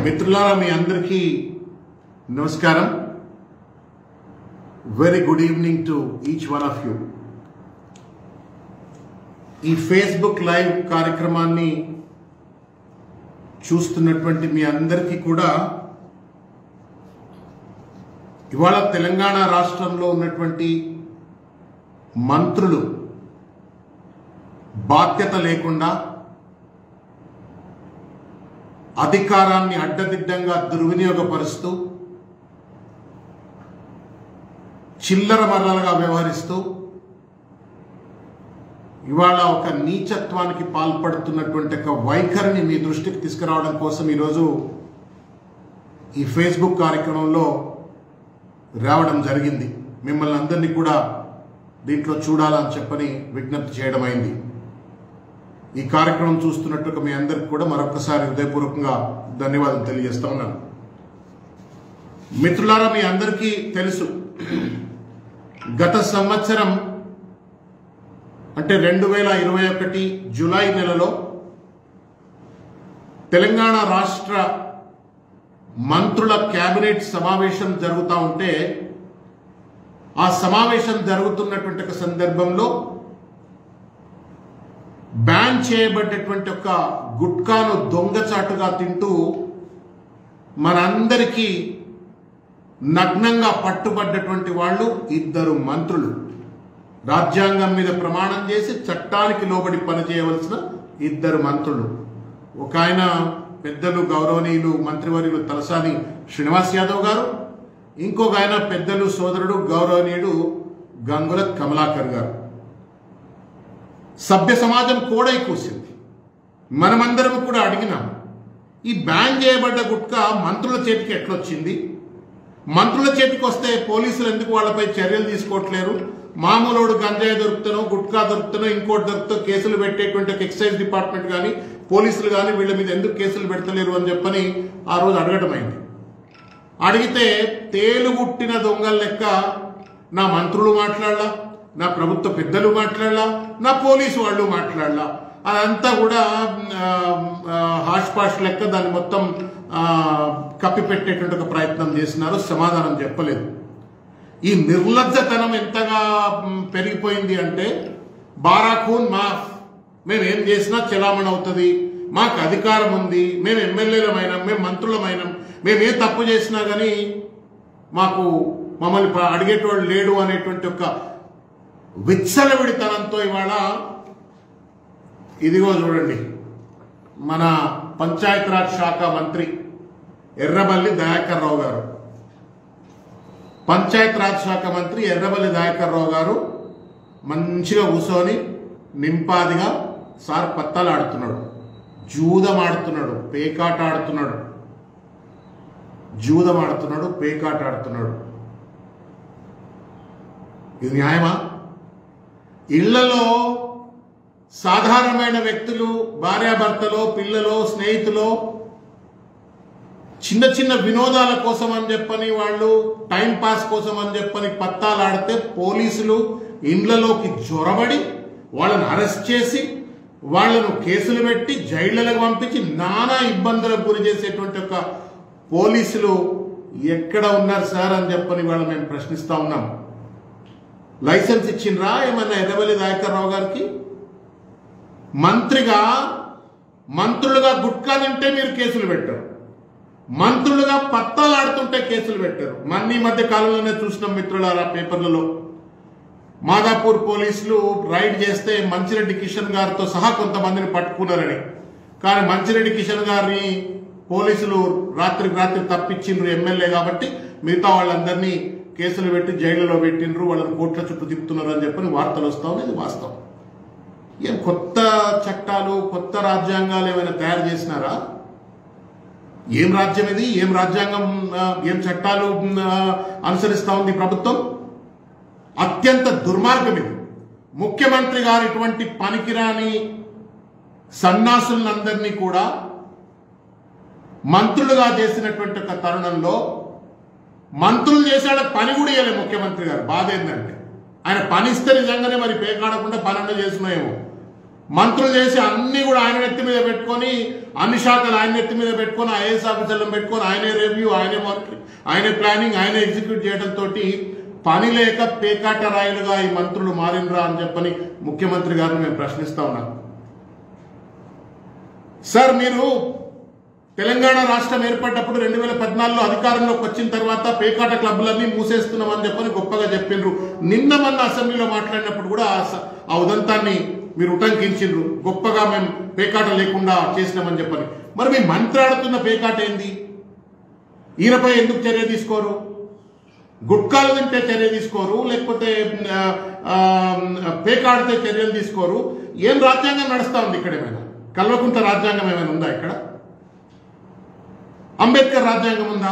మిత్రులారా మీ అందరికీ నమస్కారం very good evening to each one of you ఈ ఫేస్బుక్ లైవ్ కార్యక్రమాన్ని చూస్తున్నటువంటి మీ అందరికీ కూడా ఇవాళ తెలంగాణ రాష్ట్రంలో ఉన్నటువంటి మంత్రులు బాధ్యత లేకుండా అధికారాన్ని అడ్డదిడ్డంగా దుర్వినియోగపరుస్తూ చిల్లర మర్రలుగా వ్యవహరిస్తూ ఇవాళ ఒక నీచత్వానికి పాల్పడుతున్నటువంటి ఒక వైఖరిని మీ దృష్టికి తీసుకురావడం కోసం ఈరోజు ఈ ఫేస్బుక్ కార్యక్రమంలో రావడం జరిగింది మిమ్మల్ని అందరినీ కూడా దీంట్లో చూడాలని చెప్పని విజ్ఞప్తి చేయడం అయింది ఈ కార్యక్రమం చూస్తున్నట్టుగా మీ అందరికి కూడా మరొకసారి హృదయపూర్వకంగా ధన్యవాదాలు తెలియజేస్తా ఉన్నాను మిత్రులారా మీ అందరికీ తెలుసు గత సంవత్సరం అంటే రెండు వేల ఇరవై ఒకటి జూలై నెలలో తెలంగాణ రాష్ట్ర మంత్రుల కేబినెట్ సమావేశం జరుగుతూ ఉంటే ఆ సమావేశం జరుగుతున్నటువంటి ఒక సందర్భంలో బ్యాన్ చేయబడ్డటువంటి ఒక గుట్కాను దొంగచాటుగా తింటూ మనందరికీ నగ్నంగా పట్టుబడ్డటువంటి వాళ్ళు ఇద్దరు మంత్రులు రాజ్యాంగం మీద ప్రమాణం చేసి చట్టానికి లోబడి పనిచేయవలసిన ఇద్దరు మంత్రులు ఒక ఆయన పెద్దలు గౌరవనీయులు మంత్రివర్యులు తలసాని శ్రీనివాస్ యాదవ్ గారు ఇంకొక ఆయన పెద్దలు సోదరుడు గౌరవనీయుడు గంగుల కమలాకర్ గారు సభ్య సమాజం కూడై కూసింది మనమందరం కూడా అడిగినాం ఈ బ్యాన్ చేయబడ్డ గుట్కా మంత్రుల చేతికి ఎట్లొచ్చింది మంత్రుల చేతికి వస్తే పోలీసులు ఎందుకు వాళ్ళపై చర్యలు తీసుకోవట్లేరు మామూలుడు గంజాయి దొరుకుతానో గుట్కా దొరుకుతానో ఇంకోటి దొరుకుతో కేసులు పెట్టేటువంటి ఒక ఎక్సైజ్ డిపార్ట్మెంట్ కానీ పోలీసులు కానీ వీళ్ళ మీద ఎందుకు కేసులు పెడతలేరు అని చెప్పని ఆ రోజు అడగటమైంది అడిగితే తేలుగుట్టిన దొంగల లెక్క నా మంత్రులు మాట్లాడలా నా ప్రభుత్వ పెద్దలు మాట్లాడలా నా పోలీసు వాళ్ళు మాట్లాడలా అదంతా కూడా హాష్ పాష్ లెక్క దాన్ని మొత్తం ఆ, కప్పిపెట్టేటువంటి ఒక ప్రయత్నం చేసినారు సమాధానం చెప్పలేదు ఈ నిర్లజ్జతనం ఎంతగా మ్, పెరిగిపోయింది అంటే బారాఖూన్ మాఫ్ మేము ఏం చేసినా చలామణి అవుతుంది మాకు అధికారం ఉంది మేము ఎమ్మెల్యేలమైనాం మేము మంత్రులమైనాం మేము ఏ తప్పు చేసినా కానీ మాకు మమ్మల్ని ప- అడిగేటోడు లేడు అనేటువంటి ఒక విచ్చలవిడితనంతో ఇవాళ ఇదిగో చూడండి మన పంచాయతీరాజ్ శాఖ మంత్రి ఎర్రబల్లి దయాకర్ రావు గారు పంచాయతీరాజ్ శాఖ మంత్రి ఎర్రబల్లి దయాకర్ రావు గారు మంచిగా కూర్చొని నింపాదిగా సార్ పత్తాలు ఆడుతున్నాడు జూదం ఆడుతున్నాడు పేకాట ఆడుతున్నాడు జూదం ఆడుతున్నాడు పేకాట ఆడుతున్నాడు ఇది న్యాయమా ఇళ్లలో సాధారణమైన వ్యక్తులు భార్యాభర్తలో పిల్లలో స్నేహితులో చిన్న చిన్న వినోదాల కోసం అని చెప్పని వాళ్ళు టైం పాస్ కోసం అని చెప్పని పత్తాలాడితే పోలీసులు ఇండ్లలోకి జొరబడి వాళ్ళని అరెస్ట్ చేసి వాళ్ళను కేసులు పెట్టి జైళ్లకు పంపించి నానా ఇబ్బందులకు గురి చేసేటువంటి ఒక పోలీసులు ఎక్కడ ఉన్నారు సార్ అని చెప్పని వాళ్ళు మేము ప్రశ్నిస్తా ఉన్నాం లైసెన్స్ ఇచ్చిండ్రా ఏమన్నా ఎర్రవల్లి దయాకర్ రావు గారికి మంత్రిగా మంత్రులుగా గుట్కా తింటే మీరు కేసులు పెట్టారు మంత్రులుగా పత్తాలు ఆడుతుంటే కేసులు పెట్టారు మన ఈ మధ్య కాలంలోనే చూసినాం మిత్రులారా పేపర్లలో మాదాపూర్ పోలీసులు రైడ్ చేస్తే మంచిరెడ్డి కిషన్ గారితో సహా కొంతమందిని పట్టుకున్నారని కానీ మంచిరెడ్డి కిషన్ గారిని పోలీసులు రాత్రికి రాత్రి తప్పించిండ్రు ఎమ్మెల్యే కాబట్టి మిగతా వాళ్ళందరినీ కేసులు పెట్టి జైలులో పెట్టిండ్రు వాళ్ళని కోట్ల చుట్టూ తిప్పుతున్నారు అని చెప్పని వార్తలు వస్తా ఉన్నాయి ఇది వాస్తవం ఏం కొత్త చట్టాలు కొత్త రాజ్యాంగాలు ఏమైనా తయారు చేసినారా ఏం రాజ్యం ఇది ఏం రాజ్యాంగం ఆ, ఏం చట్టాలు ఆ, అనుసరిస్తా ఉంది ఈ ప్రభుత్వం అత్యంత దుర్మార్గం ఇది ముఖ్యమంత్రి గారు ఇటువంటి పనికిరాని సన్నాసులందరినీ కూడా మంత్రులుగా చేసినటువంటి ఒక తరుణంలో మంత్రులు చేశాడ పని కూడా ఇవ్వలే ముఖ్యమంత్రి గారు బాధ ఏంటంటే ఆయన పని ఇస్తే నిజంగానే మరి పేకాడకుండా పని అన్న చేసినాయేమో మంత్రులు చేసి అన్ని కూడా ఆయన నెత్తి మీద పెట్టుకొని అన్ని శాఖలు ఆయన నెత్తి మీద పెట్టుకొని ఐఏఎస్ ఆఫీసర్లను పెట్టుకొని ఆయనే రివ్యూ ఆయనే మానిటరింగ్ ఆయనే ప్లానింగ్ ఆయనే ఎగ్జిక్యూట్ చేయడంతో పని లేక పేకాట రాయలుగా ఈ మంత్రులు మారినరా అని చెప్పని ముఖ్యమంత్రి గారిని మేము ప్రశ్నిస్తా ఉన్నాం సార్ మీరు తెలంగాణ రాష్ట్రం ఏర్పడ్డప్పుడు రెండు వేల పద్నాలుగులో అధికారంలోకి వచ్చిన తర్వాత పేకాట క్లబ్లన్నీ మూసేస్తున్నామని చెప్పని గొప్పగా చెప్పిండ్రు నిన్న మొన్న అసెంబ్లీలో మాట్లాడినప్పుడు కూడా ఆ స- ఆ ఉదంతాన్ని మీరు ఉటంకించిండ్రు గొప్పగా మేము పేకాట లేకుండా చేసినామని చెప్పని మరి మీ మంత్రి ఆడుతున్న పేకాట ఏంది ఈయనపై ఎందుకు చర్య తీసుకోరు గుట్కాలు తింటే చర్య తీసుకోరు లేకపోతే ఆ, ఆ, పేకాడితే చర్యలు తీసుకోరు ఏం రాజ్యాంగం నడుస్తా ఉంది ఇక్కడ ఏమైనా కల్వకుంట రాజ్యాంగం ఏమైనా ఉందా ఇక్కడ అంబేద్కర్ రాజ్యాంగం ఉందా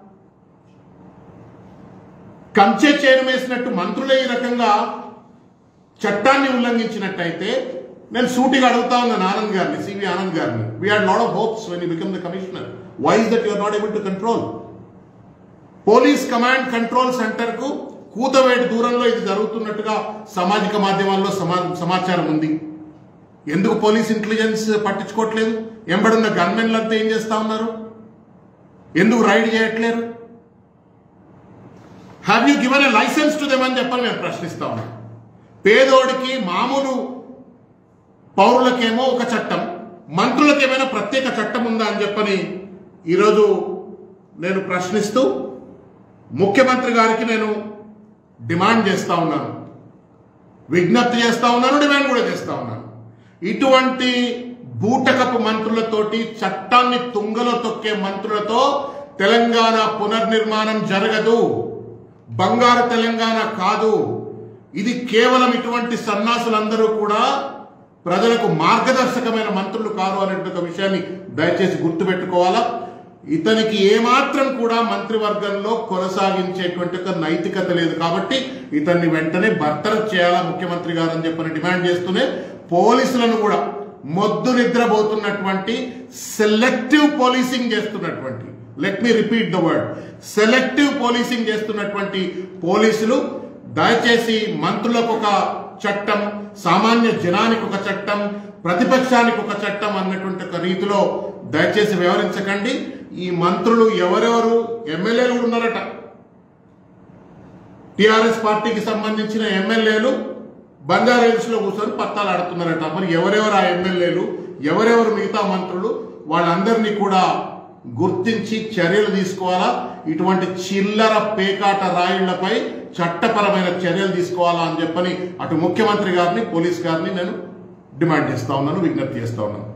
కంచె చేరమేసినట్టు మంత్రులే ఈ రకంగా చట్టాన్ని ఉల్లంఘించినట్టయితే నేను సూటిగా అడుగుతా ఉన్నాను ఆనంద్ గారిని సివి ఆనంద్ గారిని we had lot of hopes when you become the commissioner why is that you are not able to control police command control centre కు కూతవేటి దూరంలో ఇది జరుగుతున్నట్టుగా సామాజిక మాధ్యమాల్లో సమా సమాచారం ఉంది ఎందుకు పోలీస్ ఇంటెలిజెన్స్ పట్టించుకోవట్లేదు ఎంబడున్న గన్మెన్లంతా ఏం చేస్తా ఉన్నారు ఎందుకు రైడ్ చేయట్లేరు have you given a licence to them అని చెప్పని మేము ప్రశ్నిస్తా ఉన్నాం పేదోడికి మామూలు పౌరులకేమో ఒక చట్టం మంత్రులకేమైనా ప్రత్యేక చట్టం ఉందా అని చెప్పని ఈరోజు నేను ప్రశ్నిస్తూ ముఖ్యమంత్రి గారికి నేను డిమాండ్ చేస్తా ఉన్నాను విజ్ఞప్తి చేస్తా ఉన్నాను డిమాండ్ కూడా చేస్తా ఉన్నాను ఇటువంటి బూటకపు మంత్రులతోటి చట్టాన్ని తుంగలో తొక్కే మంత్రులతో తెలంగాణ పునర్నిర్మాణం జరగదు బంగారు తెలంగాణ కాదు ఇది కేవలం ఇటువంటి సన్నాసులందరూ కూడా ప్రజలకు మార్గదర్శకమైన మంత్రులు కారు అనేటువంటి ఒక విషయాన్ని దయచేసి గుర్తుపెట్టుకోవాలా ఇతనికి ఏమాత్రం కూడా మంత్రివర్గంలో కొనసాగించేటువంటి ఒక నైతికత లేదు కాబట్టి ఇతన్ని వెంటనే బర్తరఫ్ చేయాలా ముఖ్యమంత్రి గారు అని చెప్పని డిమాండ్ చేస్తూనే పోలీసులను కూడా మొద్దు నిద్రపోతున్నటువంటి సెలెక్టివ్ పోలీసింగ్ చేస్తున్నటువంటి let me repeat the word selective policing చేస్తున్నటువంటి పోలీసులు దయచేసి మంత్రులకు ఒక చట్టం సామాన్య జనానికి ఒక చట్టం ప్రతిపక్షానికి ఒక చట్టం అన్నటువంటి ఒక రీతిలో దయచేసి వివరించకండి ఈ మంత్రులు ఎవరెవరు ఎమ్మెల్యేలు కూడా ఉన్నారట టిఆర్ఎస్ పార్టీకి సంబంధించిన ఎమ్మెల్యేలు బంజారా హిల్స్ లో కూర్చొని పత్తాలు ఆడుతున్నారట మరి ఎవరెవరు ఆ ఎమ్మెల్యేలు ఎవరెవరు మిగతా మంత్రులు వాళ్ళందరినీ కూడా గుర్తించి చర్యలు తీసుకోవాలా ఇటువంటి చిల్లర పేకాట రాయిళ్లపై చట్టపరమైన చర్యలు తీసుకోవాలా అని చెప్పని అటు ముఖ్యమంత్రి గారిని పోలీస్ గారిని నేను డిమాండ్ చేస్తా ఉన్నాను విజ్ఞప్తి చేస్తా ఉన్నాను